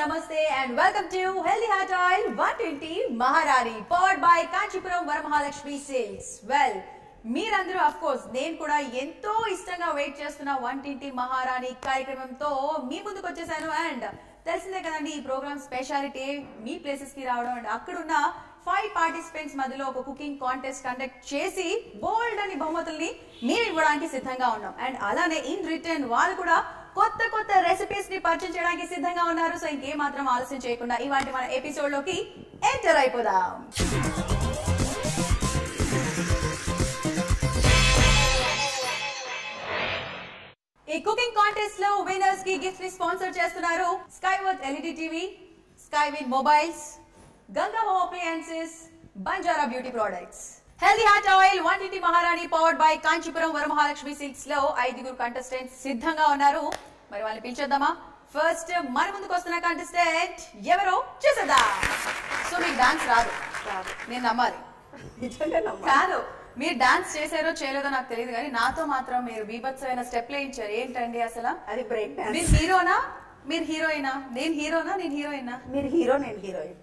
నమస్తే and welcome to healthy heart oil వంటింటి మహారాణి powered by Kanchipuram Varamahalakshmi sales well మీరందరూ అఫ్ కోర్స్ నేను కూడా ఎంతో ఇష్టంగా వెయిట్ చేస్తున్న వంటింటి మహారాణి కార్యక్రమంతో మీ ముందుకు వచ్చేసాను అండ్ తెలిసిందే కదండి ఈ ప్రోగ్రామ్ స్పెషాలిటీ మీ ప్లేసెస్ కి రావడం అండ్ అక్కడున్న ఫైవ్ పార్టిసిపెంట్స్ మధ్యలో ఒక కుకింగ్ కాంటెస్ట్ కండక్ట్ చేసి బోల్డ్ అని బహుమతుల్ని మేము ఇవ్వడానికి సిద్ధంగా ఉన్నాం అండ్ అలానే ఇన్ రిటర్న్ వాళ్ళు కూడా కొత్త కొత్త రెసిపీస్ ని పరిచయం చేయడానికి సిద్ధంగా ఉన్నారు సో ఇంకేం మాత్రం ఆలస్యం చేయకుండా ఇవాంటి మన ఎపిసోడ్ లోకి ఎంటర్ అయిపోదాం ఈ కుకింగ్ కాంటెస్ట్ లో విన్నర్స్ కి గిఫ్ట్ ని స్పాన్సర్ చేస్తున్నారు Skyworth LED TV sky win mobiles Ganga home appliances Banjara beauty products healthy heart oil వన్ ఇంటి మహారాణి powered by Kanchipuram Varamahalakshmi silks లో ఐదుగురు కంటెస్టెంట్స్ సిద్ధంగా ఉన్నారు మరి వాళ్ళని పిలిచేద్దామా ఫస్ట్ మన ముందుకు వస్తున్న కంటెస్టెంట్ ఎవరో చూసేద్దాం సో మీకు డాన్స్ రాదు నేను నమ్మాలి నిజంగా నమ్మ కాదు మీరు డాన్స్ చేశారో చేయలేదో నాకు తెలియదు కానీ నాతో మాత్రం మీరు బీభత్సమైన స్టెప్ వేయించారు ఏంటండి అసలు అది బ్రేక్ మీరు డాన్స్ హీరోనా మీరు హీరోయినా నేను హీరోనా నేను హీరోయినా మీరు హీరో నేను హీరోయిన్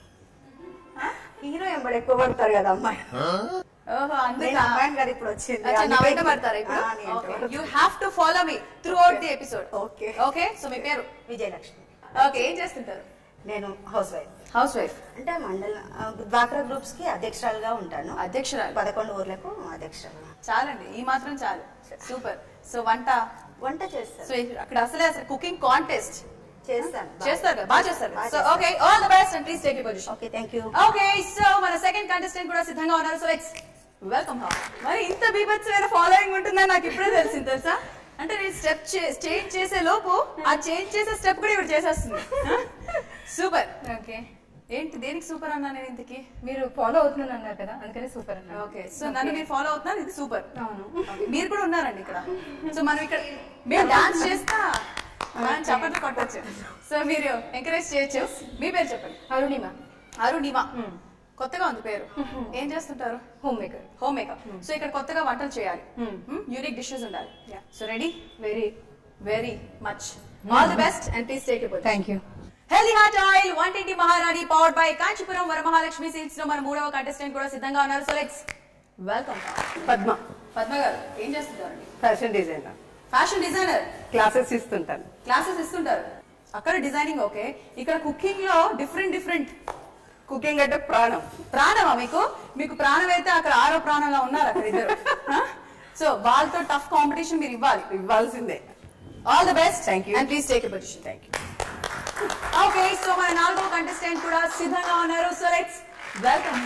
హీరో ఎంబడి ఎక్కువ పడతారు కదా అమ్మాయి ఓహో నేను అందుకా అమ్మాయిని కదా ఇప్పుడు వచ్చింది అచ్చా, నా అందుకే వెంట పడతారా ఇప్పుడు ఆ, నేను వెంట you have to follow me throughout the episode okay okay so మీ పేరు విజయలక్ష్మి ఓకే ఏం చేస్తుంటారు నేను హౌస్ వైఫ్ హౌస్ వైఫ్ అంటే మండల ఆ, డ్వాక్రా గ్రూప్స్ కి అధ్యక్షురాలుగా ఉంటాను అధ్యక్షురాలు పదకొండు ఊర్లకు అధ్యక్షురాలు చాలండి ఈ మాత్రం చాలు సూపర్ సో వంట వంట సో చేస్తాను అక్కడ అసలే అసలు కుకింగ్ కాంటెస్ట్ చేస్తాను చేస్తారు కదా బాగా చేస్తారు బాగా సో చేస్తాను. Okay all the best and please take you position okay thank you okay so మన సెకండ్ కంటెస్టెంట్ కూడా సిద్ధంగా ఉన్నారు సో లెట్స్ వెల్కమ్ మరి ఇంత బీభత్సమైన ఫాలోయింగ్ ఉంటుందని నాకు ఇప్పుడే తెలిసింది తెలుసా అంటే నేను స్టెప్ చేంజ్ చేసే లోపు ఆ చేంజ్ చేసే స్టెప్ కూడా ఇప్పుడు చేసేస్తుంది సూపర్ ఓకే ఏంటి దేనికి సూపర్ అన్నా నేను ఇంతకి మీరు ఫాలో అవుతున్నాను అన్నారు కదా అందుకని సూపర్ అన్నారు ఓకే సో నన్ను మీరు ఫాలో అవుతున్నారు ఇది సూపర్ అవును మీరు కూడా ఉన్నారండి ఇక్కడ సో మనం ఇక్కడ మేము డాన్స్ చేస్తా మనం చప్పట్లు కొట్టచ్చు సో మీరు ఎంకరేజ్ చేయొచ్చు మీ పేరు చెప్పండి అరుణిమ అరుణిమ కొత్తగా ఉంది పేరు ఏం చేస్తుంటారు home maker home makeup so ఇక్కడ కొత్తగా వంటలు చేయాలి Hmm. యూనిక్ డిషెస్ ఉండాలి Yeah. So ready very very much all the best and please take it thank you healthy heart oil వంటింటి మహారాణి powered by Kanchipuram Varamahalakshmi silks లో మన మూడవ కంటెస్టెంట్ కూడా సిద్ధంగా ఉన్నారు so let's welcome Padma Padma garu ఏం చేస్తుంటారండి fashion designer fashion designer classes ఇస్తుంటాను క్లాసెస్ ఇస్తుంటారు అక్కడ డిజైనింగ్ ఓకే ఇక్కడ కుకింగ్ లో డిఫరెంట్ డిఫరెంట్ కుకింగ్ అంటే ప్రాణం ప్రాణమా మీకు మీకు ప్రాణం అయితే అక్కడ ఆరో ప్రాణంలో ఉన్నారు అక్కడ ఇద్దరు సో వాళ్ళతో టఫ్ కాంపిటీషన్ మీరు ఇవ్వాలి ఇవ్వాల్సిందే all the best Thank you. And please take a position thank you okay so మన నాలుగో కంటెస్టెంట్ కూడా సిద్ధంగా ఉన్నారు సో లెట్స్ వెల్కమ్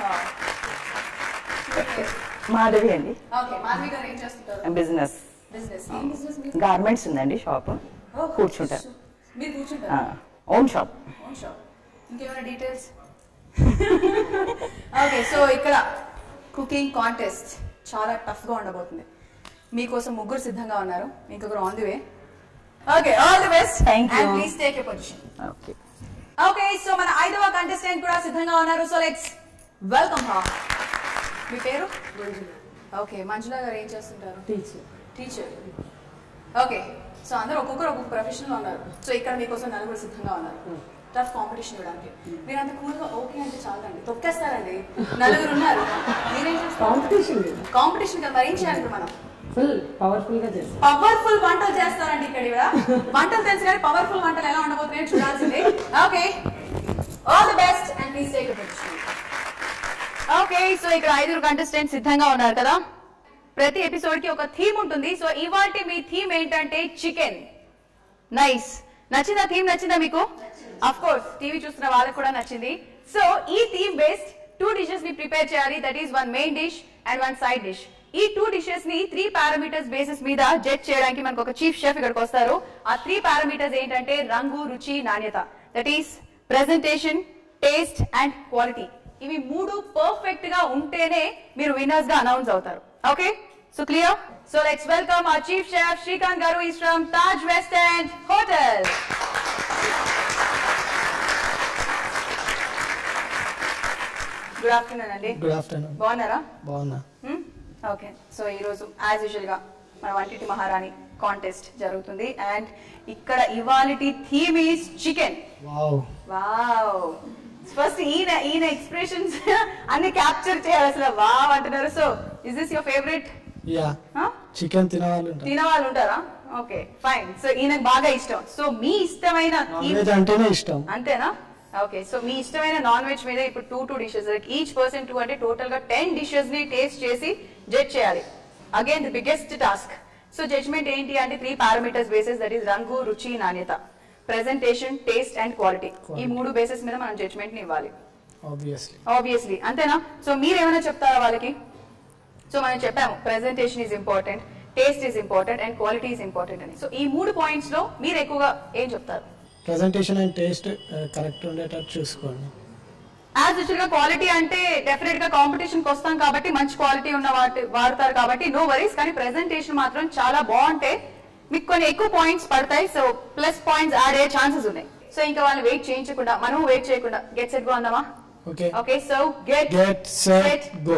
మాధవి అండి ఓకే మాధవి గారు ఏం చేస్తుంటారు బిజినెస్ బిజినెస్ ఏం బిజినెస్ మీరు గార్మెంట్స్ ఉందండి షాప్ Oh, కూర్చుంటారు మీరు కూర్చుంటారు ఓన్ షాప్ ఓన్ షాప్ ఇంకేమైనా డీటెయిల్స్ ఓకే సో ఇక్కడ కుకింగ్ కాంటెస్ట్ చాలా టఫ్ గా ఉండబోతుంది మీకోసం ముగ్గురు సిద్ధంగా ఉన్నారు ఇంకొకరు on the way okay all the best Thank you. And please take a position okay okay so మన ఐదవ కంటెస్టెంట్ కూడా సిద్ధంగా ఉన్నారు సో లెట్స్ వెల్కమ్ హా మీ పేరు ఓకే మంజుల గారు ఏం చేస్తుంటారు టీచర్ టీచర్ ఓకే సో అందరూ ఒక్కొక్కరు ఒక్కొక్క ప్రొఫెషన్ లో ఉన్నారు సో ఇక్కడ మీకోసం నలుగురు సిద్ధంగా ఉన్నారు టఫ్ కాంపిటీషన్ ఇవ్వడానికి మీరు అంత కూల్ గా ఓకే అంటే చాలండి తొక్కేస్తారండి నలుగురు ఉన్నారు మీరేం చేస్తారు కాంపిటీషన్ కాంపిటీషన్ కదా మరి ఏం చేయాలి ఇప్పుడు మనం ఫుల్ పవర్ఫుల్ గా చేస్తాం పవర్ఫుల్ వంటలు చేస్తారండి ఇక్కడ ఇవిడ వంటలు తెలుసు కానీ పవర్ఫుల్ వంటలు ఎలా ఉండబోతున్నాయో చూడాల్సిందే okay all the best and please take okay so ఇక్కడ ఐదుగురు కంటెస్టెంట్ సిద్ధంగా ఉన్నారు కదా ప్రతి ఎపిసోడ్ కి ఒక థీమ్ ఉంటుంది సో ఇవాటి మీ థీమ్ ఏంటంటే చికెన్ నైస్ నచ్చిందా థీమ్ నచ్చిందా మీకు అఫ్ కోర్స్ టీవీ చూస్తున్న వాళ్ళకి కూడా నచ్చింది సో ఈ థీమ్ బేస్డ్ టూ డిషెస్ ని ప్రిపేర్ చేయాలి that is one main dish and one side dish ఈ టూ డిషెస్ ని త్రీ పారామీటర్స్ బేసిస్ మీద జడ్జ్ చేయడానికి మనకు ఒక చీఫ్ షెఫ్ ఇక్కడికి వస్తారు ఆ త్రీ పారామీటర్స్ ఏంటంటే రంగు రుచి నాణ్యత that is presentation taste and quality ఇవి మూడు పర్ఫెక్ట్ గా ఉంటేనే మీరు విన్నర్స్ గా అనౌన్స్ అవుతారు okay so clear so let's welcome our chief chef Srikanth garu is from Taj west end hotel good afternoon అండి గుడ్ ఆఫ్టర్నూన్ బాగున్నారా బాగున్నా ఓకే సో ఈరోజు యాజ్ యూజువల్ గా మన వంటింటి మహారాణి కాంటెస్ట్ జరుగుతుంది అండ్ ఇక్కడ ఇవాలిటీ theme is chicken wow wow first ఈయన ఈయన ఎక్స్ప్రెషన్స్ అన్ని క్యాప్చర్ చేయాలి అసలు వావ్ అంటున్నారు so is this your favourite yeah chicken తినవాళ్ళు ఉంటారు తిన వాళ్ళు ఉంటారా ఓకే ఫైన్ సో ఈయనకు బాగా ఇష్టం సో మీ ఇష్టమైన నాన్ theme- వెజ్ అంటేనే ఇష్టం అంతేనా ఓకే సో మీ ఇష్టమైన నాన్ వెజ్ మీద ఇప్పుడు two two dishes each person two అంటే టోటల్ గా టెన్ డిషెస్ ని టేస్ట్ చేసి జడ్జ్ చేయాలి again the biggest task so judgement ఏంటి అంటే three parameters basis that is రంగు రుచి నాణ్యత ప్రెజెంటేషన్ టేస్ట్ అండ్ క్వాలిటీ ఈ మూడు బేసిస్ మీద మనం జడ్జ్మెంట్ ని ఇవ్వాలి ఆబ్వియస్లీ ఆబ్వియస్లీ అంతేనా సో మీరు ఏమైనా చెప్తారా వాళ్ళకి సో మనం చెప్పాము presentation is important taste is important and quality is important అని సో ఈ మూడు పాయింట్స్ లో మీరు ఎక్కువగా ఏం చెప్తారు ప్రజెంటేషన్ అండ్ టేస్ట్ కరెక్ట్ ఉండేటట్టు చూసుకోండి యాజ్ యూజువల్ గా క్వాలిటీ అంటే డెఫినెట్ గా కాంపిటీషన్ కి వస్తాం కాబట్టి మంచి క్వాలిటీ ఉన్న వాటి వాడతారు కాబట్టి నో వరీస్ కానీ ప్రెజెంటేషన్ మాత్రం చాలా బాగుంటే మీకు కొన్ని ఎక్కువ పాయింట్స్ పడతాయి సో ప్లస్ పాయింట్స్ యాడ్ అయ్యే ఛాన్సెస్ ఉన్నాయి సో ఇంకా వాళ్ళని వెయిట్ చేయించకుండా మనం వెయిట్ చేయకుండా గెట్ సెట్ గో అందామా okay okay so get Get, set, go.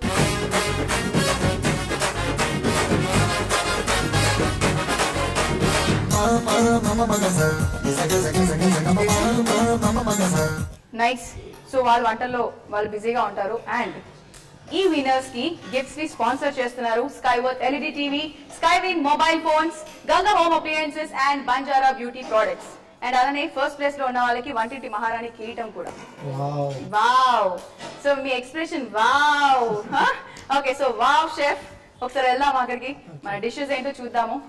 Nice so వాళ్ళు వంటల్లో వాళ్ళు బిజీగా ఉంటారు అండ్ ఈ విన్నర్స్ కి గిఫ్ట్స్ ని స్పాన్సర్ చేస్తున్నారు Skyworth LED TV sky win mobile phones Ganga home appliances and Banjara beauty products and అలానే ఫస్ట్ ప్లేస్ లో ఉన్న వాళ్ళకి వంటింటి మహారాణి కిరీటం కూడా వావ్ వావ్ సో మీ expression wow okay so wow chef ఒకసారి వెళ్దాం అక్కడికి మన డిషెస్ ఏంటో చూద్దాము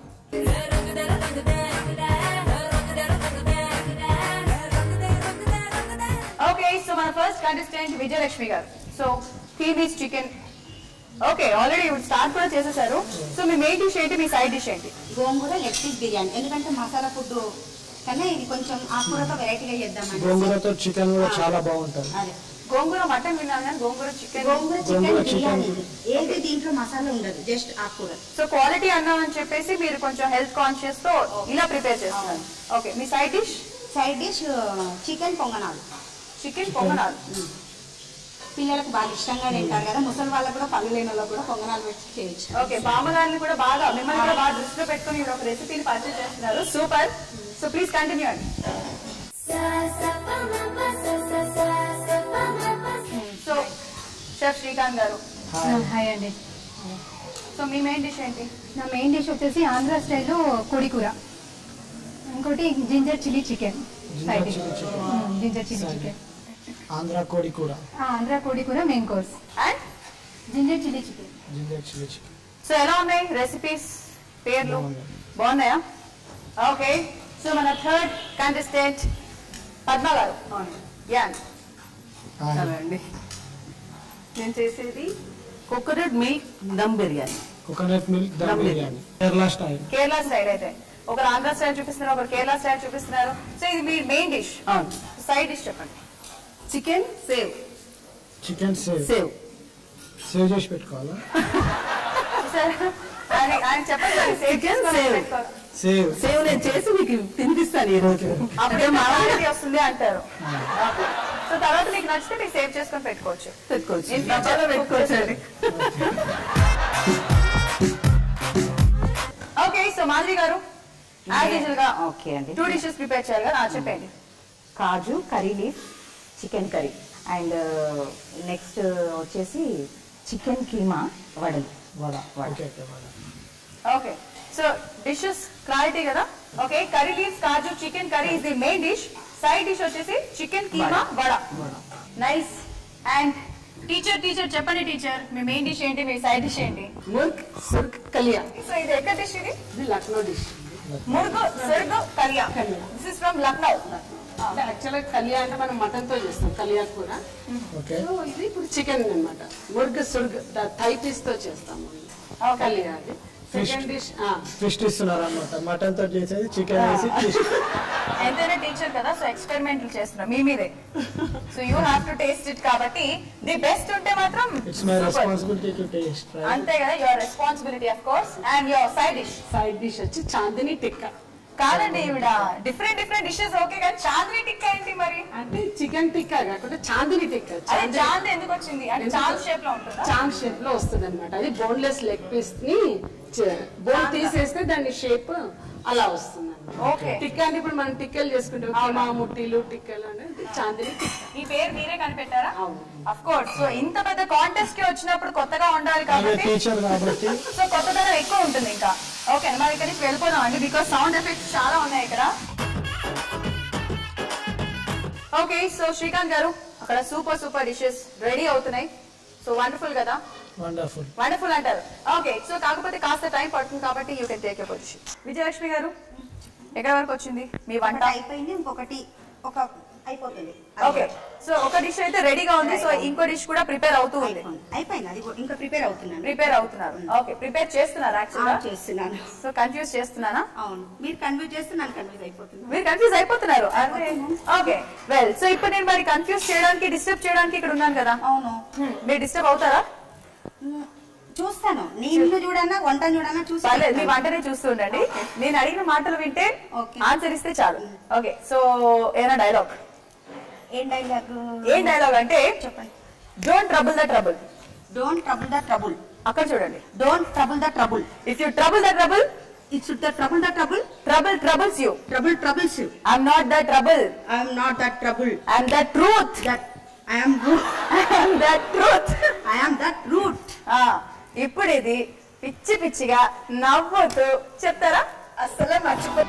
ఓకే సో మన first contestant Vijayalakshmi garu so theme is chicken okay already start కూడా చేసేసారు సో మీ మెయిన్ డిష్ ఏంటి మీ సైడ్ డిష్ ఏంటి గోంగూర లెగ్ పీస్ బిర్యానీ ఎందుకంటే మసాలా ఫుడ్ కన్నా ఇది కొంచెం ఆకుకూరతో వెరైటీగా చేద్దామని గోంగూరతో చికెన్ కూడా చాలా బాగుంటుంది అదే గోంగూర మటన్ విన్నాను కానీ గోంగూర చికెన్ గోంగూర గోంగూర చికెన్ chicken. బిర్యానీ ఇది. ఏది దీంట్లో మసాలా ఉండదు జస్ట్ ఆకుకూర సో క్వాలిటీ అన్నాం అని చెప్పేసి మీరు కొంచెం హెల్త్ కాన్షియస్ తో ఇలా ప్రిపేర్ చేస్తున్నారు ఓకే మీ side dish side dish chicken పొంగనాలు చికెన్ పొంగనాలు పిల్లలకు బాగా ఇష్టంగా తింటారు కదా ముసలి వాళ్ళకు కూడా పళ్ళు లేని వాళ్ళకు కూడా పొంగనాలు పెట్టి చేయొచ్చు ఓకే బామ్మగారిని కూడా బాగా మిమ్మల్ని కూడా బాగా దృష్టిలో పెట్టుకుని మీరు ఒక రెసిపీని పరిచయం చేస్తున్నారు సూపర్ సో ప్లీజ్ కంటిన్యూ అండి so chef Srikanth garu hi అండి సో మీ మెయిన్ డిష్ ఏంటి నా మెయిన్ డిష్ వచ్చేసి ఆంధ్ర స్టైల్లో కోడి కూర ఇంకోటి ginger chilli chicken Ginger chilli chicken. Ginger chilli Side. Chicken Andhra కోడి కూర ఆంధ్ర కోడి కూర main course and ginger chilli chicken ginger chilli chicken so ఎలా ఉన్నాయి రెసిపీస్ పేర్లు బాగున్నాయి. బాగున్నాయా ఓకే సో మన థర్డ్ కంటెస్టెంట్ పద్మ గారు యాన్ సరే అండి నేను చేసేది coconut milk dum biryani coconut milk dum Dum biryani Kerala style Kerala style అయితే ఒకరు ఆంధ్ర స్టైల్ చూపిస్తున్నారు ఒకరు కేరళ స్టైల్ చూపిస్తున్నారు సో ఇది మీ మెయిన్ డిష్ అవును సైడ్ డిష్ చెప్పండి chicken save chicken save save save చేసి పెట్టుకోవాలా సార్ ఆయన ఆయన చెప్పండి మరి సేవ్ Chicken చేసుకొని save. పెట్టుకోవాలి. సేవ్ సేవ్ నేను చేసి మీకు తినిపిస్తాను ఈ రోజు అప్పుడే మా వాళ్ళకి వస్తుంది అంటారు సో తర్వాత మీకు నచ్చితే మీరు సేవ్ చేసుకొని పెట్టుకోవచ్చు పెట్టుకోవచ్చు In future డబ్బాలో పెట్టుకోవచ్చు అండి okay so Madhavi garu as usual గా ఓకే అండి టూ డిషెస్ ప్రిపేర్ చేయాలి కదా ఆ చెప్పండి kaju curry leaf chicken curry and next వచ్చేసి చికెన్ కీమా వడలు vada okay okay vada okay so dishes clarity కదా okay curry leaves kaju chicken curry is the main dish side dish వచ్చేసి chicken keema vada nice and teacher teacher చెప్పండి teacher మీ మెయిన్ డిష్ ఏంటి మీ side dish ఏంటి ముర్క్ సుర్క్ కలియా so ఇది ఎక్కడ డిష్ ఇది ఇది లక్నో డిష్ మురుగు సురుగు kalia this is from Lucknow అంటే యాక్చువల్గా కలియా అంటే మనం మటన్ తో చేస్తాం కలియా కూర ఓకే సో ఇది ఇప్పుడు చికెన్ అన్నమాట ముర్గ్ సుర్గ్ థై పీస్ తో చేస్తాము Okay. కలియా అది Fish. సెకండ్ డిష్ ట్విస్ట్ ఇస్తున్నారు అనమాట మటన్ తో చేసేది చికెన్ వేసి ట్విస్ట్ ఎంతైనా టీచర్ కదా సో ఎక్స్పెరిమెంట్లు చేస్తున్నారు మీ మీదే so you have to taste it కాబట్టి ది బెస్ట్ ఉంటే మాత్రం it's my super. Responsibility to taste అంతే కదా your responsibility of course and your side dish side dish వచ్చి చాందిని టిక్కా కాదండి ఈవిడ డిఫరెంట్ డిఫరెంట్ డిషెస్ ఓకే కానీ చాంద్రీ టిక్కా ఏంటి మరి అంటే చికెన్ టిక్కా కాకుండా చాందిని టిక్కా అదే చాంద్ ఎందుకు వచ్చింది అంటే చాంద్ షేప్ లో ఉంటుందా చాంద్ షేప్ లో వస్తుంది అనమాట అది బోన్లెస్ లెగ్ పీస్ ని బోన్ తీసేస్తే దాని షేప్ అలా వస్తుంది అనమాట ఓకే టిక్కా అంటే ఇప్పుడు మనం టిక్కలు చేసుకుంటాం కీమా ముట్టిలు టిక్కలు అనేది చాందిని టిక్కా. ఈ పేరు మీరే కనిపెట్టారా అవును. అఫ్ కోర్స్ సో ఇంత పెద్ద కాంటెస్ట్ కి వచ్చినప్పుడు కొత్తగా ఉండాలి ఆమె కాబట్టి టీచర్ కాబట్టి సో కొత్తదనం ఎక్కువ ఉంటుంది ఇంకా ఓకే మరి ఇక్కడి నుంచి వెళ్ళిపోదాం అండి బికాస్ సౌండ్ ఎఫెక్ట్స్ చాలా ఉన్నాయి ఇక్కడ ఓకే సో శ్రీకాంత్ గారు అక్కడ సూపర్ సూపర్ డిషెస్ రెడీ అవుతున్నాయి సో వండర్ఫుల్ కదా వండర్ఫుల్ వండర్ఫుల్ అంటారు ఓకే సో కాకపోతే కాస్త టైం పడుతుంది కాబట్టి you can take position Vijayalakshmi garu ఎక్కడి వరకు వచ్చింది మీ వంట ఒకటి అయిపోయింది ఇంకొకటి ఒక అయిపోతుంది ఓకే సో ఒక డిష్ అయితే రెడీగా ఉంది సో ఇంకో డిష్ కూడా ప్రిపేర్ అవుతూ ఉంది అయిపోయింది. అయిపోయింది అది కూడా ఇంకా ప్రిపేర్ అవుతున్నాను ప్రిపేర్ అవుతున్నారు ఓకే ప్రిపేర్ చేస్తున్నారు ఆ, యాక్చువల్గా చేస్తున్నాను సో కన్ఫ్యూజ్ చేస్తున్నానా అవును మీరు కన్ఫ్యూజ్ చేస్తే నేను కన్ఫ్యూజ్ అయిపోతున్నాను మీరు కన్ఫ్యూజ్ అయిపోతున్నారు ఓకే వెల్ సో ఇప్పుడు నేను మరి కన్ఫ్యూజ్ చేయడానికి డిస్టర్బ్ చేయడానికి ఇక్కడ ఉన్నాను కదా అవును Hmm, మీరు డిస్టర్బ్ అవుతారా ఉమ్, చూస్తాను నీ ఇల్లు చూడన్నా వంట చూడన్నా చూసి పర్లేదు మీ వంటనే చూస్తూ ఉండండి నేను అడిగిన మాటలు వింటే Okay. ఆన్సర్ ఇస్తే చాలు ఓకే సో ఏమైనా డైలాగ్ ఏం డైలాగ్ ఏం డైలాగ్ అంటే చెప్పండి don't trouble the trouble don't trouble the trouble అక్కడ చూడండి don't trouble the trouble if you trouble the trouble it should the trouble the trouble trouble troubles you trouble troubles you I'm not the trouble I'm not that trouble I'm the truth that I'm root I'm the truth I'm that root ఇప్పుడు ఇది పిచ్చి పిచ్చిగా నవ్వుతూ చెప్తారా అస్సలే మర్చిపో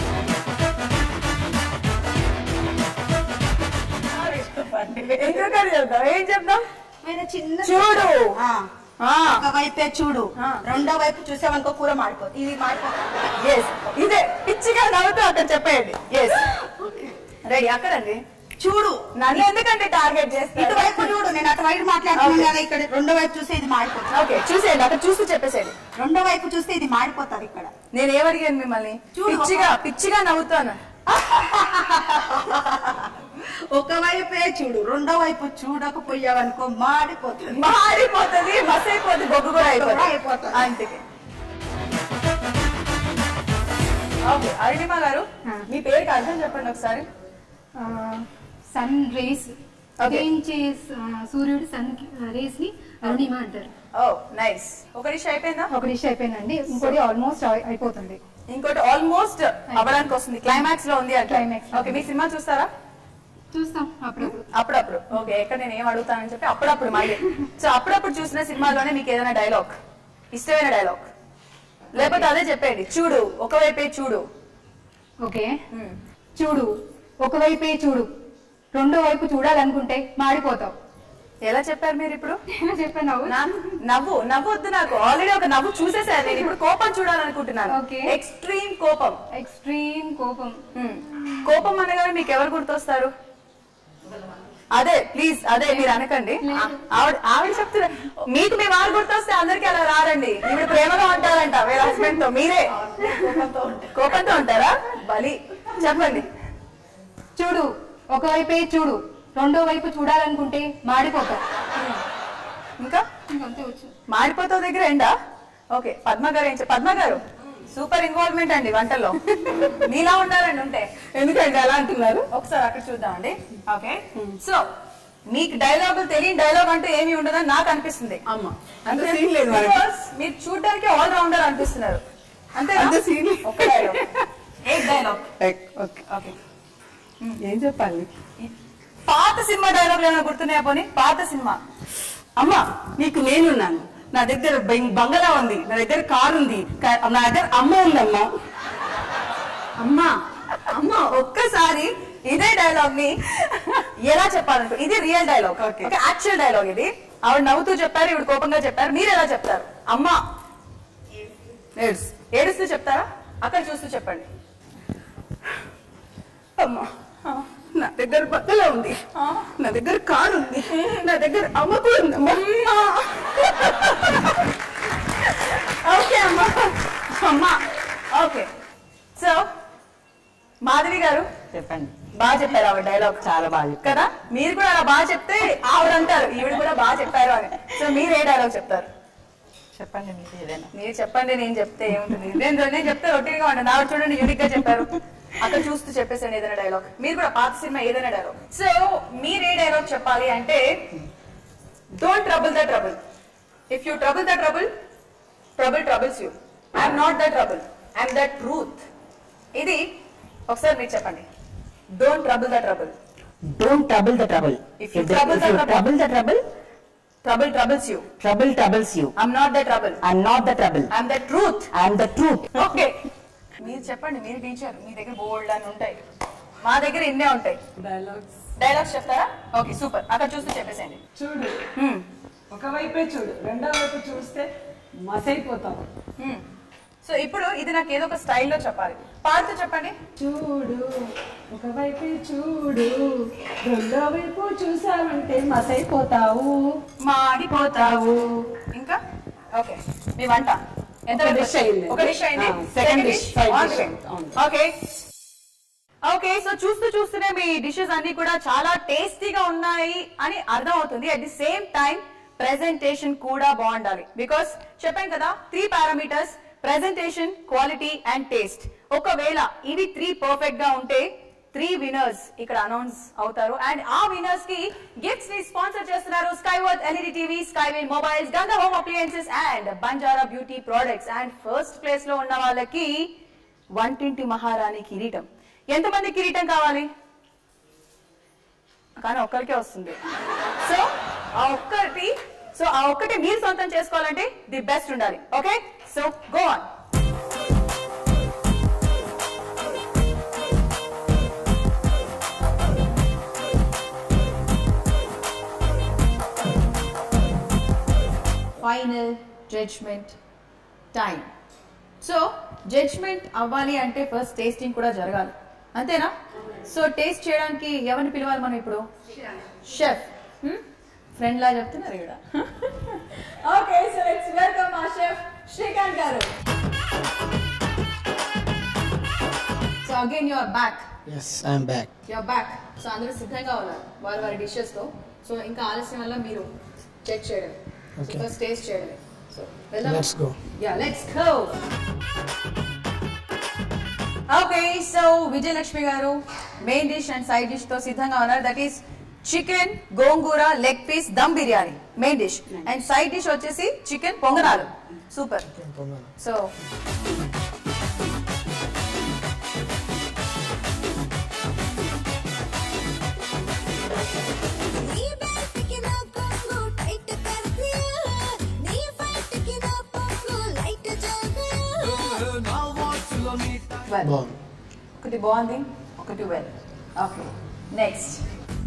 ఇంకొకటి చెప్తాం ఏం చెప్తాం వేరే చిన్న చూడు. ఆ, ఆ, ఒక వైపే చూడు ఆ. రెండో వైపు చూసావనుకో కూర మాడిపోతుంది ఇది మాడిపోతుంది yes. ఇదే పిచ్చిగా నవ్వుతూ అక్కడ చెప్పేయండి ఎస్ రెడీ అక్కడండి చూడు నన్ను ఎందుకంటే టార్గెట్ చేస్తారు ఇటువైపు చూడు నేను అటువైపు మాట్లాడుతున్నాను కదా ఇక్కడ రెండో వైపు చూస్తే ఇది మాడిపోతుంది ఓకే చూసేయండి అక్కడ చూస్తూ చెప్పేసేయండి రెండో వైపు చూస్తే ఇది మాడిపోతుంది ఇక్కడ నేను ఏమడిగాను మిమ్మల్ని చూడు, పిచ్చిగా పిచ్చిగా నవ్వుతాను ఒక వైపే చూడు రెండో వైపు చూడకపోయావనుకో మాడిపోతుంది మారిపోతుంది మస్ అయిపోతుంది బొగ్గు కూడా అయిపోతుంది అయిపోతుంది. అందుకే ఓకే అరుణిమ గారు మీ పేరుకి అర్థం చెప్పండి ఒకసారి సన్ రేస్ Okay. ఉదయించే ఆ, సూర్యుడు సన్ రేస్ ని అరుణిమ అంటారు ఓ నైస్ ఒక డిష్ అయిపోయిందా ఒక డిష్ అయిపోయిందండి ఇంకోటి ఆల్మోస్ట్ అయిపోతుంది ఇంకోటి ఆల్మోస్ట్ అవ్వడానికి వస్తుంది క్లైమాక్స్ లో ఉంది అంటే Climax లో ఓకే మీ సినిమా చూస్తారా చూస్తాం అప్పుడప్పుడు అప్పుడప్పుడు ఓకే ఎక్కడ నేను ఏం అడుగుతానని చెప్పి అప్పుడప్పుడు మళ్ళీ సో అప్పుడప్పుడు చూసిన సినిమాలోనే మీకు ఏదైనా డైలాగ్ ఇష్టమైన డైలాగ్ లేకపోతే అదే చెప్పేయండి చూడు ఒకవైపే చూడు ఓకే Hmm. చూడు ఒకవైపే చూడు రెండో వైపు చూడాలనుకుంటే మాడిపోతావు ఎలా చెప్పారు మీరు ఇప్పుడు ఎలా చెప్పాను నా- నవ్వు నవ్వు వద్దు నాకు ఆల్రెడీ ఒక నవ్వు చూసేసారు నేను ఇప్పుడు కోపం చూడాలనుకుంటున్నాను Okay. ఎక్స్ట్రీమ్ కోపం ఎక్స్ట్రీమ్ కోపం Hmm. కోపం అనగానే మీకు ఎవరు గుర్తొస్తారు అదే ప్లీజ్ అదే మీరు అనకండి ఆ- ఆవిడ ఆవిడ చెప్తున్నారు మీకు మీ వారు గుర్తొస్తే అందరికి అలా రారండి ఇప్పుడు ప్రేమగా ఉంటారంట వేరే హస్బెండ్ తో మీరే కోపంతో ఉంటారా బలి చెప్పండి చూడు ఒకవైపే చూడు రెండో వైపు చూడాలనుకుంటే మాడిపోతావు ఇంకా ఇంకంతే వచ్చు మాడిపోతావు దగ్గర ఎండా ఓకే పద్మ గారు ఏం చెప్- పద్మ గారు సూపర్ ఇన్వాల్వ్మెంట్ అండి వంటల్లో మీలా ఉండాలండి ఉంటే ఎందుకంటే ఎలా అంటున్నారు ఒకసారి అక్కడ చూద్దామండి ఓకే సో మీకు డైలాగులు తెలియని డైలాగ్ అంటూ ఏమీ ఉండదని నాకు అనిపిస్తుంది అమ్మ అంత సీన్ లేదు మనకి Because మీరు చూడడానికి ఆల్ రౌండర్ అనిపిస్తున్నారు అంతే అంత scene లేదు. ఒక డైలాగ్ ఏ డైలాగ్ ఓకే ఓకే ఏం చెప్పాలి పాత సినిమా డైలాగ్ ఏమైనా గుర్తున్నాయా పోనీ పాత సినిమా అమ్మా నీకు నేనున్నాను నా దగ్గర బెం- బంగళా ఉంది నా దగ్గర కారు ఉంది కా- నా దగ్గర అమ్మ ఉందమ్మా అమ్మా అమ్మా ఒక్కసారి ఇదే డైలాగ్ ని ఎలా చెప్పాలనుకో ఇది real dialogue Okay. Okay actual dialogue ఇది ఆవిడ నవ్వుతూ చెప్పారు ఇవిడ కోపంగా చెప్పారు మీరు ఎలా చెప్తారు అమ్మా ఏడ్స్ ఏడుస్తూ చెప్తారా అక్కడ చూస్తూ చెప్పండి అమ్మా నా దగ్గర బంగళా ఉంది నా దగ్గర కారు ఉంది నా దగ్గర అమ్మ కూడా ఉందమ్మా ఓకే అమ్మా అమ్మా ఓకే సో మాధవి గారు చెప్పండి బాగా చెప్పారు ఆవిడ డైలాగ్ చాలా బాగా చెప్పారు. కదా మీరు కూడా అలా బాగా చెప్తే ఆవిడ అంటారు ఈవిడ కూడా బాగా చెప్పారు అని సో మీరు ఏ డైలాగ్ చెప్తారు చెప్పండి మీకు ఏదైనా మీరు చెప్పండి నేను చెప్తే ఏముంటుంది నేను నేను చెప్తే రొటీన్ గా ఉంటుంది ఆవిడ చూడండి యూనిక్ గా చెప్పారు అక్కడ చూస్తూ చెప్పేసాను ఏదైనా డైలాగ్ మీరు కూడా పాత సినిమా ఏదైనా డైలాగ్ సో మీరు ఏ డైలాగ్ చెప్పాలి అంటే don't trouble the trouble if you trouble the trouble trouble troubles you I'm not the trouble I'm the truth ఇది ఒకసారి మీరు చెప్పండి డోంట్ ట్రబుల్ ద ట్రబుల్ Don't trouble the trouble. If you If, the, trouble if the you trouble- trouble the trouble, trouble troubles you trouble troubles you. I'm not the trouble I'm not the trouble. I'm the truth I'm the truth. Okay మీరు చెప్పండి మీరు teacher మీ దగ్గర బోల్డ్ అని ఉంటాయి మా దగ్గర ఇన్నే ఉంటాయి డైలాగ్స్ డైలాగ్స్ చెప్తారా ఓకే సూపర్ అక్కడ చూస్తూ చెప్పేసేయండి చూడు Hmm. ఒకవైపే చూడు రెండో వైపు చూస్తే మసైపోతాం Hmm. సో ఇప్పుడు ఇది నాకు ఏదో ఒక స్టైల్లో చెప్పాలి పాడుతూ చెప్పండి చూడు ఒకవైపే చూడు రెండో వైపు చూసావంటే మసైపోతావు మాడిపోతావు ఇంకా ఓకే మీ వంట ఎంత ఒక వరకు dish అయింది. ఒక డిష్ అయింది ఆ, second dish, side dish. Okay okay so చూస్తూ చూస్తూనే మీ డిషెస్ అన్ని కూడా చాలా టేస్టీగా ఉన్నాయి అని అర్థం అవుతుంది at the same time presentation కూడా బాగుండాలి బికాస్ చెప్పాను కదా three parameters presentation quality and taste ఒకవేళ ఇవి త్రీ పర్ఫెక్ట్ గా ఉంటే త్రీ వినర్స్ ఇక్కడ అనౌన్స్ అవుతారు అండ్ ఆ వినర్స్ కి గిఫ్ట్స్ ని స్పాన్సర్ చేస్తున్నారు Skyworth LED TV Skywin mobiles Ganga home appliances and Banjara beauty products and first place లో ఉన్న వాళ్ళకి వంటింటి మహారాణి కిరీటం ఎంతమంది కిరీటం కావాలి కానీ ఒక్కరికే వస్తుంది సో ఆ ఒక్కటి సో ఆ ఒక్కటి మీరు సొంతం చేసుకోవాలంటే ది బెస్ట్ ఉండాలి okay so go on final judgement time so judgement అవ్వాలి అంటే ఫస్ట్ టేస్టింగ్ కూడా జరగాలి అంతేనా సో టేస్ట్ చేయడానికి ఎవరిని పిలవాలి మనం ఇప్పుడు షెఫ్ ఫ్రెండ్ లా చెప్తున్నారు ఇక్కడ ఓకే సో లెట్స్ వెల్కమ్ మా chef Srikanth garu so again you're back yes I'm back you're back so అందరూ సిద్ధంగా ఉన్నారు వారి వారి డిషెస్ తో సో ఇంకా ఆలస్యం వల్ల మీరు చెక్ చేయడం Okay. ఫస్ట్ టేస్ట్ చేయడమే సో వెళ్దాం let's go Yeah, let's go. Okay so Vijayalakshmi garu main dish and side dish తో సిద్ధంగా ఉన్నారు that is chicken gongura leg piece dum biryani main dish and side dish వచ్చేసి చికెన్ పొంగనాలు సూపర్ సో నీ బయటికి నా కొంగు టైట్ कर दिया నీ బయటికి నా కొంగు లైట్ జగయా బాగుంది ఒకటి బాగుంది ఒకటి well okay next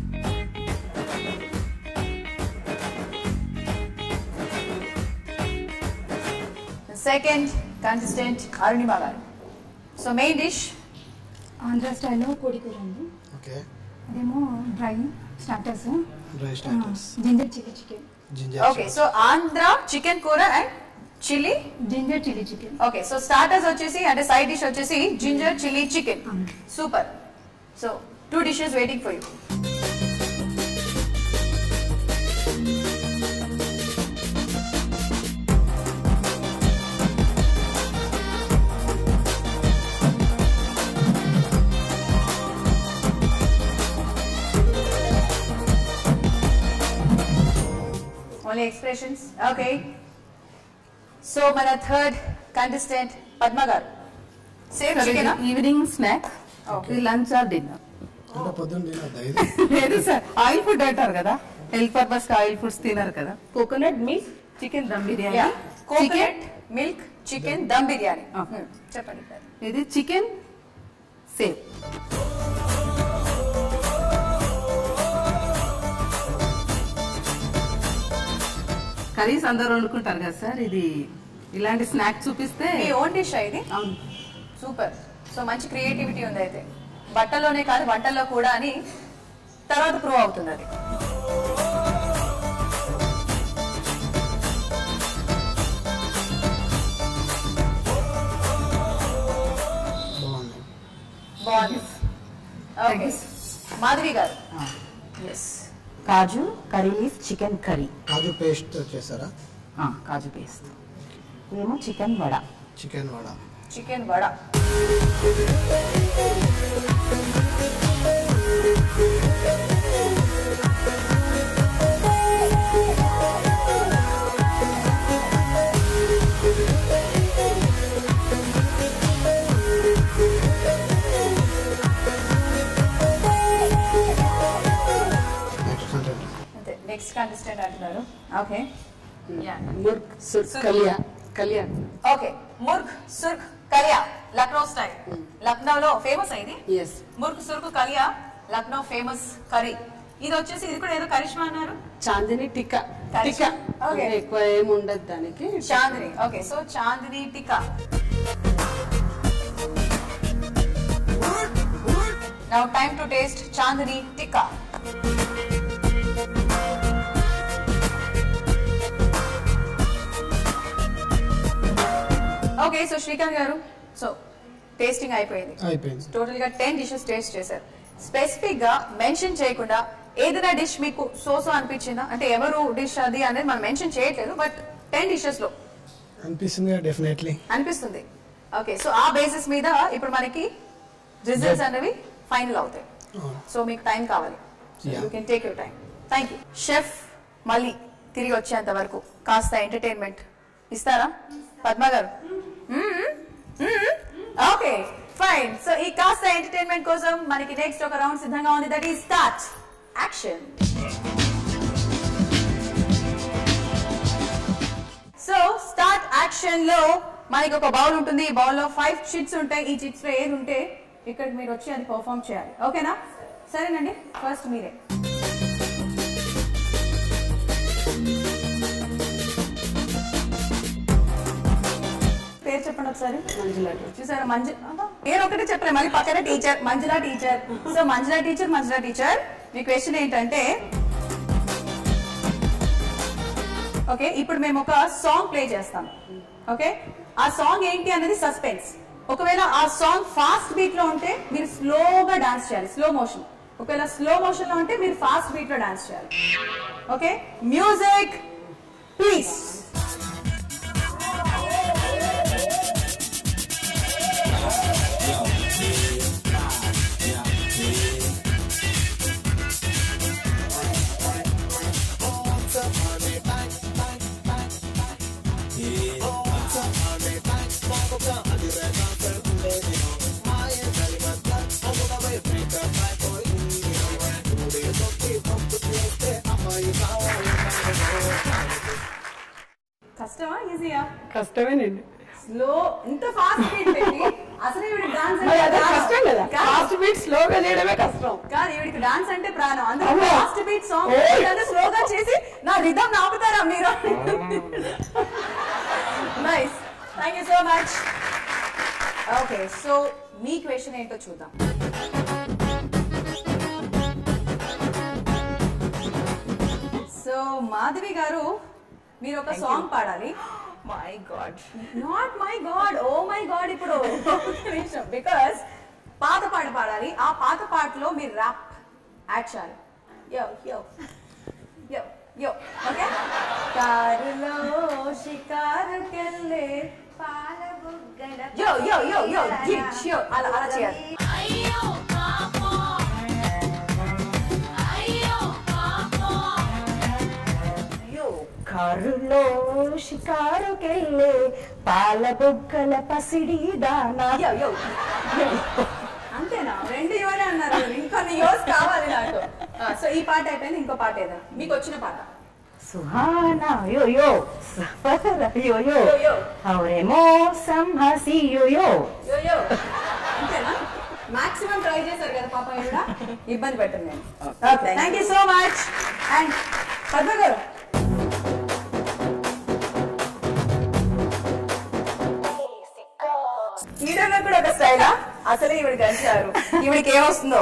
second contestant Arunima garu so main dish Andhra స్టైల్లో కోడి కూర అండి ఓకే అదేమో dry starters dry starters ginger chilli chicken ginger okay so Andhra chicken కూర and chilli ginger chilli chicken okay so starters వచ్చేసి అంటే సైడ్ డిష్ వచ్చేసి ginger chilli chicken super so two dishes waiting for you only expressions okay so మన third contestant Padma garu same chicken evening snack Okay. Lunch or dinner అంటే పొద్దున్న తినద్దా ఇది లేదు sir oil food అంటారు కదా హెల్త్ పర్పస్ ఆయిల్ ఫుడ్స్ తినరు కదా coconut milk chicken dum biryani coconut milk chicken dum biryani Okay. Hmm, చెప్పండి ఇది చికెన్ సేవ్ కర్రీస్ అందరూ వండుకుంటారు కదా సార్ ఇది ఇలాంటి స్నాక్ చూపిస్తే మీ ఓన్ డిష్ ఇది అవును సూపర్ సో మంచి క్రియేటివిటీ ఉంది అయితే బట్టల్లోనే కాదు వంటల్లో కూడా అని తర్వాత ప్రూవ్ అవుతుంది అది బాగుంది బాగుంది okay Madhavi garu yes kaju curry leaf chicken curry kaju paste చేశారా కాజు పేస్ట్ ఇదేమో chicken vada chicken vada chicken vada next contestant అంటున్నారు ఓకే ముర్క్ సుర్ కళ్యా కళ్యాణ్ ఓకే ముర్గ్ సుర్గ్ కలియా లక్నో స్టైల్ లక్నోలో ఫేమస్ అయింది ఎస్ ముర్గ్ సుర్గ్ కలియా లక్నో ఫేమస్ కర్రీ ఇది వచ్చేసి ఇది కూడా ఏదో కరిష్మా అన్నారు చాందిని టిక్కా టిక్కా Okay. ఎక్కువ ఏమి ఉండదు దానికి chandni okay so chandni tikka now time to taste chandni tikka okay so Srikanth garu so tasting అయిపోయింది అయిపోయింది టోటల్ గా టెన్ డిషెస్ టేస్ట్ చేశారు స్పెసిఫిక్ గా మెన్షన్ చేయకుండా ఏదైనా డిష్ మీకు సోసో అనిపించిందా అంటే ఎవరు డిష్ అది అనేది మనం మెన్షన్ చేయట్లేదు బట్ టెన్ డిషెస్ లో అనిపిస్తుంది డెఫినెట్లీ అనిపిస్తుంది ఓకే సో ఆ బేసిస్ మీద ఇప్పుడు మనకి రిజల్ట్స్ అనేవి ఫైనల్ అవుతాయి సో మీకు టైం కావాలి Yeah. You can take your time thank you chef మళ్ళీ తిరిగి వచ్చేంత వరకు కాస్త ఎంటర్టైన్మెంట్ ఇస్తారా పద్మ గారు ఓకే ఫైన్ సో ఈ కాస్త ఎంటర్టైన్మెంట్ కోసం మనకి నెక్స్ట్ ఒక రౌండ్ సిద్ధంగా ఉంది దట్ ఈ start action so start action లో మనకి ఒక బౌల్ ఉంటుంది ఈ బౌల్ లో ఫైవ్ చిట్స్ ఉంటాయి ఈ చిట్స్ లో ఏది ఉంటే ఇక్కడ మీరు వచ్చి అది పర్ఫామ్ చేయాలి ఓకేనా సరేనండి ఫస్ట్ మీరే పేరు చెప్పండి ఒకసారి మంజుల చూసారా మంజు అబ్బా, పేరు ఒకటే చెప్పలే మళ్ళీ పక్కనే teacher Manjula teacher so Manjula teacher Manjula teacher మీ క్వశ్చన్ ఏంటంటే ఓకే ఇప్పుడు మేము ఒక సాంగ్ ప్లే చేస్తాం ఓకే ఆ సాంగ్ ఏంటి అనేది సస్పెన్స్ ఒకవేళ ఆ సాంగ్ ఫాస్ట్ బీట్ లో ఉంటే మీరు స్లోగా డాన్స్ చేయాలి స్లో మోషన్ ఒకవేళ స్లో మోషన్ లో ఉంటే మీరు ఫాస్ట్ బీట్ లో డాన్స్ చేయాలి ఓకే మ్యూజిక్ ప్లీజ్ కష్టమా ఈజీయా కష్టమేనండి స్లో ఇంత ఫాస్ట్ బీట్ పెట్టి అసలు ఈవిడ డాన్స్ మరి అదే కష్టం కదా ఫాస్ట్ బీట్ స్లోగా చేయడమే కష్టం కాదు ఈవిడికి డాన్స్ అంటే ప్రాణం అందులో అవునా? ఫాస్ట్ బీట్ సాంగ్ ఓయ్. స్లోగా చేసి నా రిధం ఆపుతారా మీరు nice thank you so much okay so మీ క్వశ్చన్ ఏంటో చూద్దాం సో మాధవి గారు మీరు ఒక సాంగ్ పాడాలి my god not my god oh my god ఇప్పుడు బికాస్ పాత పాట పాడాలి ఆ పాత పాటలో మీరు ర్యాప్ యాడ్ చేయాలి యో యో యో యో ఓకే కారులో షికారుకెళ్ళే పాల బుగ్గల యో యో యో యో జిట్ యో అలా అలా చేయాలి అయ్యో పాపం అయ్యో పాపం యో కారులో షికారుకెళ్ళే పాల బుగ్గల పసిడి దానా యో యో అంతేనా రెండు యోనే అన్నారు ఇంకొన్ని యోస్ కావాలి నాకు సో ఈ పాట అయిపోయింది ఇంకో పాట ఏదైనా మీకు వచ్చిన పాట సుహానా యో యో సఫర యో యో యో యో హౌరే మోసం హసి యో యో యో యో అంతేనా మాక్సిమం ట్రై చేశారు కదా పాప కూడా ఇబ్బంది పెట్టండి నేను okay thank you so much and Padma garu ఈడలో కూడా ఒక స్టైలా అసలే ఈవిడ కలిసారు ఈవిడికి ఏమొస్తుందో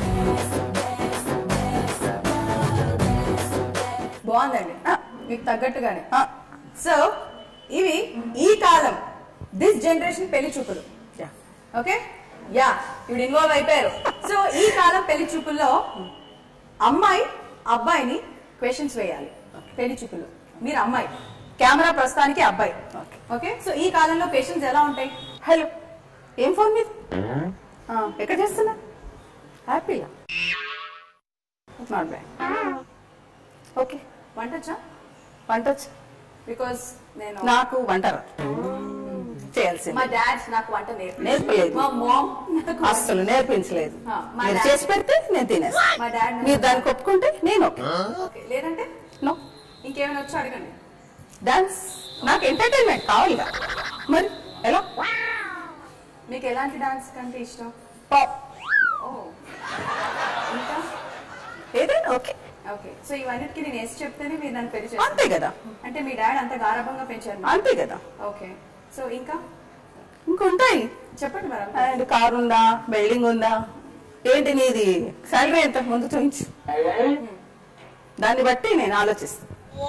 బాగుందండి మీకు తగ్గట్టుగానే సో ఇవి ఈ కాలం దిస్ జనరేషన్ పెళ్లి చూపులు ఓకే యా ఇప్పుడు ఇన్వాల్వ్ అయిపోయారు సో ఈ కాలం పెళ్లి చూపుల్లో అమ్మాయి అబ్బాయిని క్వశ్చన్స్ వేయాలి పెళ్లి చూపులు మీరు అమ్మాయి కెమెరా ప్రస్తుతానికి అబ్బాయి ఓకే సో ఈ కాలంలో క్వశ్చన్స్ ఎలా ఉంటాయి హలో ఏం ఫోన్ మీద ఎక్కడ చేస్తున్నా హ్యాపీగా నాట్ బ్యాడ్ ఓకే వంట వచ్చా వంట వచ్చా బికాస్ నేను నాకు వంటరు చేయాల్సింది మా డాడ్ నాకు వంట నేర్పి నేర్పలేదు. మా మామ్ నాకు అస్సలు నేర్పించలేదు ఆ, మా మీరు డాడీ- చేసి పెడితే నేను తినేస్తాను మా డాడ్ మీరు దానికి ఒప్పుకుంటే నేను ఓకే ఓకే లేదంటే నో ఇంకేమైనా వచ్చో అడగండి డాన్స్ నాకు ఎంటర్టైన్మెంట్ కావాలిగా మరి ఎలా మీకు ఎలాంటి డాన్స్ కంటే ఇష్టం పాప్ ఓ ఇంకా ఏదైనా ఓకే ఓకే సో ఇవన్నిటికి నేను ఎస్ చెప్తేనే మీరు నన్ను పెళ్లి చేస్తారు అంతే కదా అంటే మీ డాడ్ అంత గారాభంగా పెంచారు మీరు. అంతే కదా ఓకే సో ఇంకా ఇంకొంటాయి చెప్పండి మేడం అండ్ కార్ ఉందా బిల్డింగ్ ఉందా ఏంటి నీది శాలరీ ఎంత ముందు చూపించు దాన్ని బట్టి నేను ఆలోచిస్తాను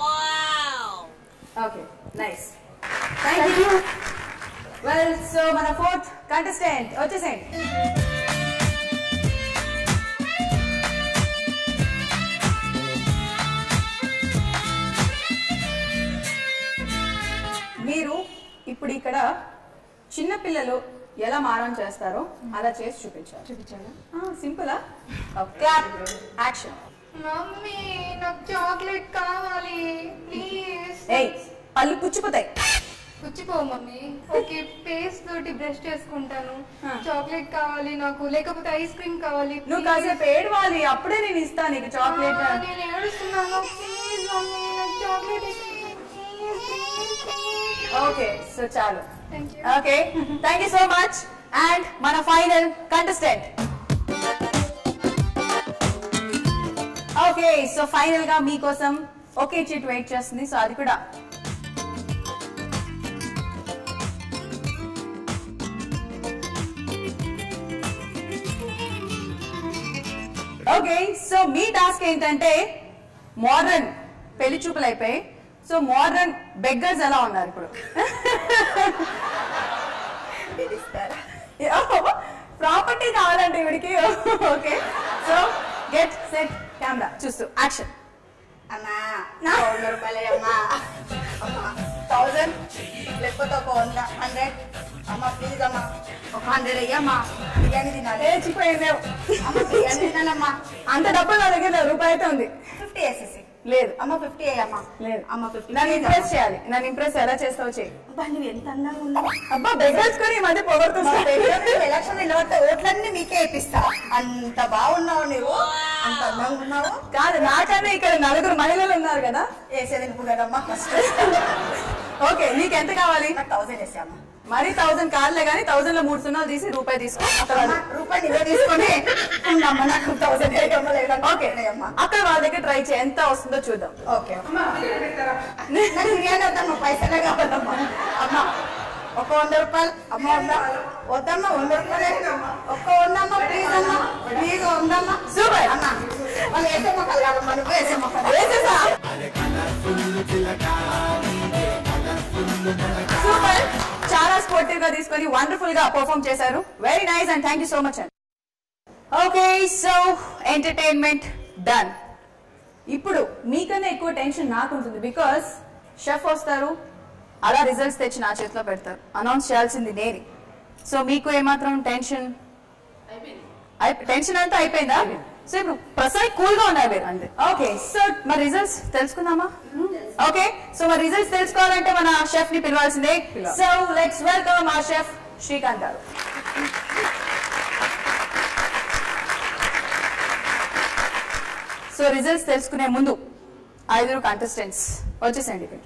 okay nice thank you well so మన ఫోర్త్ కంటెస్టెంట్ వచ్చేసేయండి మీరు ఇప్పుడు ఇక్కడ చిన్న పిల్లలు ఎలా మారం చేస్తారో అలా చేసి చూపించారు చూపించాలా సింపులా క్లాప్ యాక్షన్ మమ్మీ నాకు చాక్లెట్ కావాలి ప్లీజ్ ఏయ్ పళ్ళు పుచ్చిపోతాయి పుచ్చిపో మమ్మీ ఓకే పేస్ట్ తోటి బ్రష్ చేసుకుంటాను ఆ. చాక్లెట్ కావాలి నాకు లేకపోతే ఐస్ క్రీమ్ కావాలి నువ్వు please. కాసేపు ఏడవాలి అప్పుడే నేను ఇస్తాను నీకు చాక్లెట్ ఆ, నేను ఏడుస్తున్నాను ప్లీజ్ మమ్మీ నాకు chocolate please please please okay so చాలు thank you okay thank you so much and మన final contestant okay so final గా మీకోసం ఒకే చీట్ వెయిట్ చేస్తుంది సో అది కూడా ఓకే సో మీ టాస్క్ ఏంటంటే మోడర్న్ పెళ్లి చూపులు అయిపోయి సో మోడర్న్ బెగ్గర్స్ ఎలా ఉన్నారు ఇప్పుడు ప్రాపర్టీ కావాలంటే ఇవిడికి okay so get set camera చూస్తూ యాక్షన్ అమ్మా వంద రూపాయలే అమ్మా థౌజండ్ లేకపోతే ఒక వంద హండ్రెడ్ అమ్మ ప్లీజ్ అమ్మా ఒక హండ్రెడ్ అయ్యమ్మా బిర్యానీ తినాలి లేచిపోయిందేమో అమ్మ బిర్యానీ తినాలమ్మా అంత డబ్బులు నా దగ్గర లేదు, రూపాయి అయితే ఉంది ఫిఫ్టీ వేసేసి లేదు అమ్మ ఫిఫ్టీ అయ్యమ్మా లేదు అమ్మ ఫిఫ్టీ నన్ను ఇంప్రెస్ చేయాలి నన్ను ఇంప్రెస్ ఎలా చేస్తావు చేయి నువ్వు ఎంత అందంగా ఉన్నావు అబ్బా బెగ్గర్స్ కొని ఈ మధ్య పొగడుతున్నా ఎలక్షన్ నిలబడితే ఓట్లన్నీ మీకే ఇప్పిస్తా అంత బాగున్నావు నువ్వు అంత అందంగా ఉన్నావు కాదు నాకన్నా ఇక్కడ నలుగురు మహిళలు ఉన్నారు కదా వేసేది నువ్వు కదమ్మా ఫస్ట్ ఓకే నీకు ఎంత కావాలి నాకు థౌసండ్ వేసామ్మా మరి థౌసండ్ కాదులే కానీ థౌసండ్ లో మూడు సున్నాలు తీసి రూపాయి తీసుకో అక్కడ అమ్మ, రూపాయి నిజం తీసుకొని ఉండమ్మా నాకు థౌసండ్ వేయమ్మా లేదంటే ఓకే అమ్మా అక్కడ వాళ్ళ దగ్గర ట్రై చేయి ఎంత వస్తుందో చూద్దాం ఓకే నాకు బిర్యానీ వద్దమ్మా పైసలే కావాలమ్మా అమ్మా ఒక వంద రూపాయలు అమ్మ ఉందా వద్దమ్మా వంద రూపాయలే ఒక్క వందమ్మా ప్లీజ్ అమ్మా ప్లీజ్ వందమ్మా సూపర్ అమ్మా వాళ్ళు వేసే మొక్కలు కాదమ్మా నువ్వు వేసే మొక్కలు వేసేసా సూపర్ చాలా స్పోర్టివ్ గా తీసుకొని వండర్ఫుల్ గా పర్ఫామ్ చేశారు very nice and thank you so much అండి ఓకే సో ఎంటర్టైన్మెంట్ డన్ ఇప్పుడు మీకన్నా ఎక్కువ టెన్షన్ నాకు ఉంటుంది బికాస్ షెఫ్ వస్తారు అలా రిజల్ట్స్ తెచ్చి నా చేతిలో పెడతారు అనౌన్స్ చేయాల్సింది నేనే సో మీకు ఏమాత్రం టెన్షన్ టెన్షన్ అంతా అయిపోయిందా సో ఇప్పుడు ప్రసాద్ కూల్ గా ఉన్నారు మీరు అంతే ఓకే సో మరి రిజల్ట్స్ తెలుసుకుందామా ఓకే సో మరి రిజల్ట్స్ తెలుసుకోవాలంటే మన షెఫ్ ని పిలవాల్సిందే సో లెట్స్ వెల్కమ్ మా chef Srikanth garu so results తెలుసుకునే ముందు ఐదుగురు కంటెస్టెంట్స్ వచ్చేసండి ఇక్కడ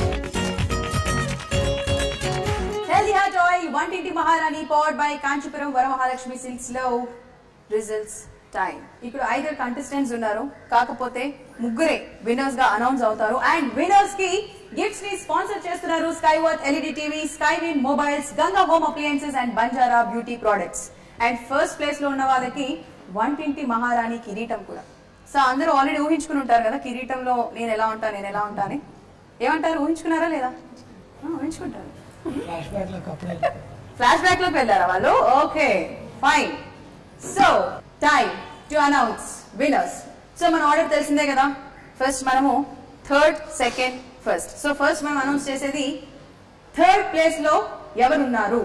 హెల్దీ హార్ట్ ఆయిల్ వంటింటి మహారాణి powered by Kanchipuram Varamahalakshmi silks లో రిజల్ట్స్ టైం ఇక్కడ ఐదుగురు కంటెస్టెంట్స్ ఉన్నారు కాకపోతే ముగ్గురే విన్నర్స్ గా అనౌన్స్ అవుతారు అండ్ విన్నర్స్ కి గిఫ్ట్స్ ని స్పాన్సర్ చేస్తున్నారు Skyworth LED TV sky win mobiles Ganga home appliances and Banjara beauty products and first place లో ఉన్న వాళ్ళకి వంటింటి మహారాణి కిరీటం కూడా సో అందరూ ఆల్రెడీ ఊహించుకుని ఉంటారు కదా కిరీటంలో నేను ఎలా ఉంటాను నేను ఎలా ఉంటాను ఏమంటారు ఊహించుకున్నారా లేదా ఆ, ఊహించుకుంటారు ఫ్లాష్ బ్యాక్ లో అప్పుడే ఫ్లాష్ బ్యాక్ లోకి వెళ్ళారా వాళ్ళు okay fine so time to announce winners so మన ఆర్డర్ తెలిసిందే కదా ఫస్ట్ మనము third second first so first మనం అనౌన్స్ చేసేది థర్డ్ ప్లేస్ లో ఎవరున్నారు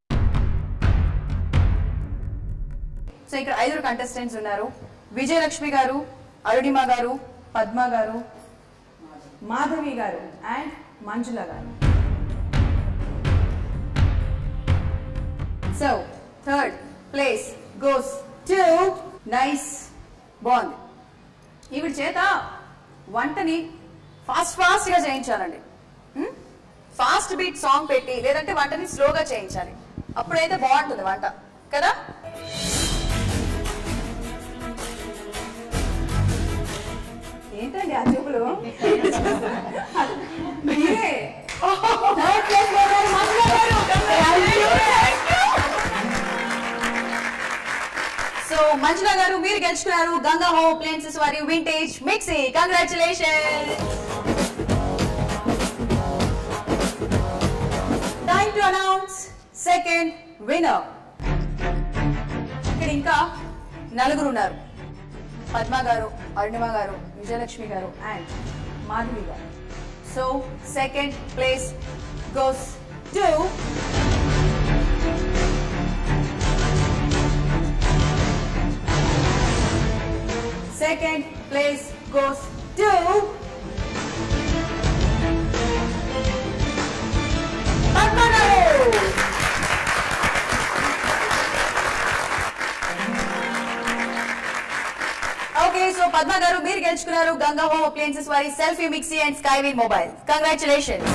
సో ఇక్కడ ఐదుగురు కంటెస్టెంట్స్ ఉన్నారు విజయలక్ష్మి గారు అరుణిమ గారు పద్మ గారు మాధవి గారు and Manjula garu so third place goes to nice బాగుంది ఈవిడ చేత వంటని ఫాస్ట్ ఫాస్ట్ గా చేయించాలండి ఫాస్ట్ బీట్ సాంగ్ పెట్టి లేదంటే వంటని స్లోగా చేయించాలి అప్పుడైతే బాగుంటుంది వంట కదా ఏంటండి ఆ చూపులు మీరే Third place లో ఉన్నారు, మంజుల గారు. సో మంజుల గారు మీరు గెలుచుకున్నారు గంగా హోమ్ అప్లయన్సెస్ వారి vintage mixie congratulation time to announce second winner ఇక్కడ ఇంకా నలుగురు ఉన్నారు పద్మ గారు అరుణిమ గారు విజయలక్ష్మి గారు and Madhavi garu so second place goes to Second place goes to Padma Garu. Okay so Padma garu మీరు గెలుచుకున్నారు గంగా హోమ్ అప్లయన్సెస్ వారి selfie mixie and Skywin mobile congratulation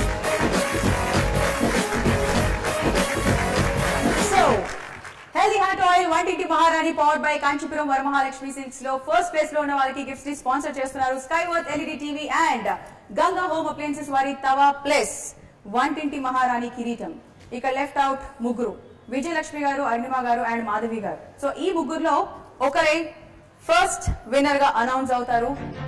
so healthy heart oil వంటింటి మహారాణి powered by Kanchipuram Varamahalakshmi silks లో ఫస్ట్ ప్లేస్ లో ఉన్న వాళ్ళకి gifts ని స్పాన్సర్ చేస్తున్నారు Skyworth LED TV and Ganga home appliances వారి తవా ప్లస్ వంటింటి మహారాణి కిరీటం ఇక లెఫ్ట్ అవుట్ ముగ్గురు విజయలక్ష్మి గారు అరుణిమ గారు అండ్ మాధవి గారు సో ఈ ముగ్గురులో ఒకరే ఫస్ట్ విన్నర్ గా అనౌన్స్ అవుతారు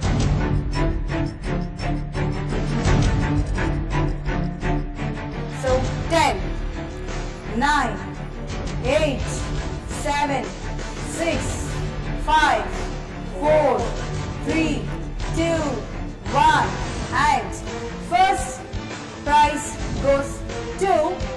so ten nine, eight, seven, six, five, four, three, two, one, and first prize goes to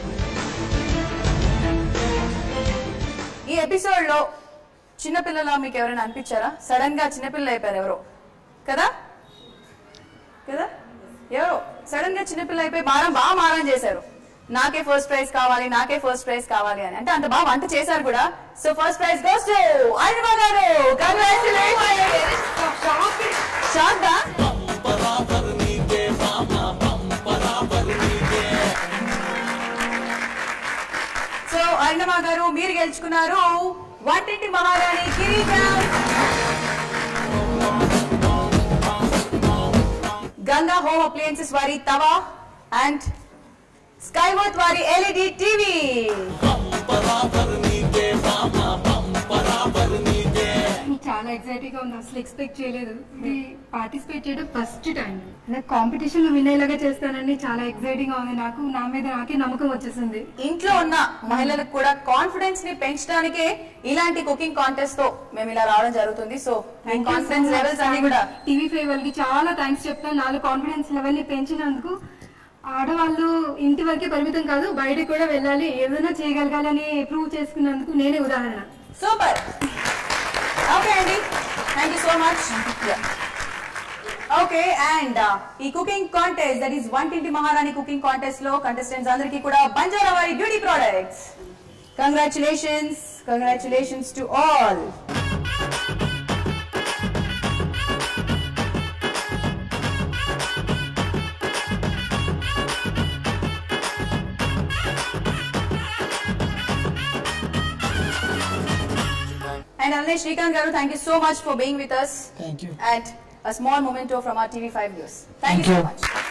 ఈ ఎపిసోడ్ లో చిన్నపిల్లల మీకు ఎవరైనా అనిపించారా సడన్ గా చిన్నపిల్లలు అయిపోయారు ఎవరో కదా కదా ఎవరో సడన్ గా చిన్నపిల్ల అయిపోయి మారం బాగా మారం చేశారు నాకే ఫస్ట్ ప్రైజ్ కావాలి నాకే ఫస్ట్ ప్రైజ్ కావాలి అని అంటే అంత బాగా వంట చేశారు కూడా so first prize goes to Anima garu congratulation shock గా సో అరుణమా గారు మీరు గెలుచుకున్నారు వంటింటి మహారాణి కిరీటం గంగా హోమ్ అప్లయన్సెస్ వారి తవా అండ్ స్కైవర్త్ వారి ఎల్ఈడి టీవీ చాలా ఎక్సైటింగ్ గా ఉంది అసలు ఎక్స్పెక్ట్ చేయలేదు ఇది పార్టిసిపేట్ చేయడం ఫస్ట్ టైం నాకు కాంపిటీషన్ లో విన్ అయ్యేలాగా చేస్తానని చాలా ఎక్సైటింగ్ గా ఉంది నాకు నా మీద నాకే నమ్మకం వచ్చేసింది ఇంట్లో ఉన్న మహిళలకు కూడా కాన్ఫిడెన్స్ ని పెంచడానికే ఇలాంటి కుకింగ్ కాంటెస్ట్ తో మేము ఇలా రావడం జరుగుతుంది సో మీ కాన్ఫిడెన్స్ లెవెల్స్ అన్ని కూడా టీవీ ఫైవ్ వాళ్ళకి చాలా థ్యాంక్స్ చెప్తాను నాలో కాన్ఫిడెన్స్ లెవెల్ ని పెంచినందుకు ఆడవాళ్ళు ఇంటి వరకే పరిమితం కాదు బయటకు కూడా వెళ్ళాలి ఏదైనా చేయగలగాలని ప్రూవ్ చేసుకున్నందుకు నేనే ఉదాహరణ సూపర్ ఓకే అండి thank you so much okay and ఈ కుకింగ్ కాంటెస్ట్ దట్ ఈస్ వంటింటి మహారాణి కుకింగ్ కాంటెస్ట్ లో కంటెస్టెంట్స్ అందరికీ కూడా బంజారా వారి beauty products congratulations congratulations to all And Alnesh Srikanth Garu, thank you so much for being with us. Thank you. And a small memento from our TV5 news. Thank, you so much.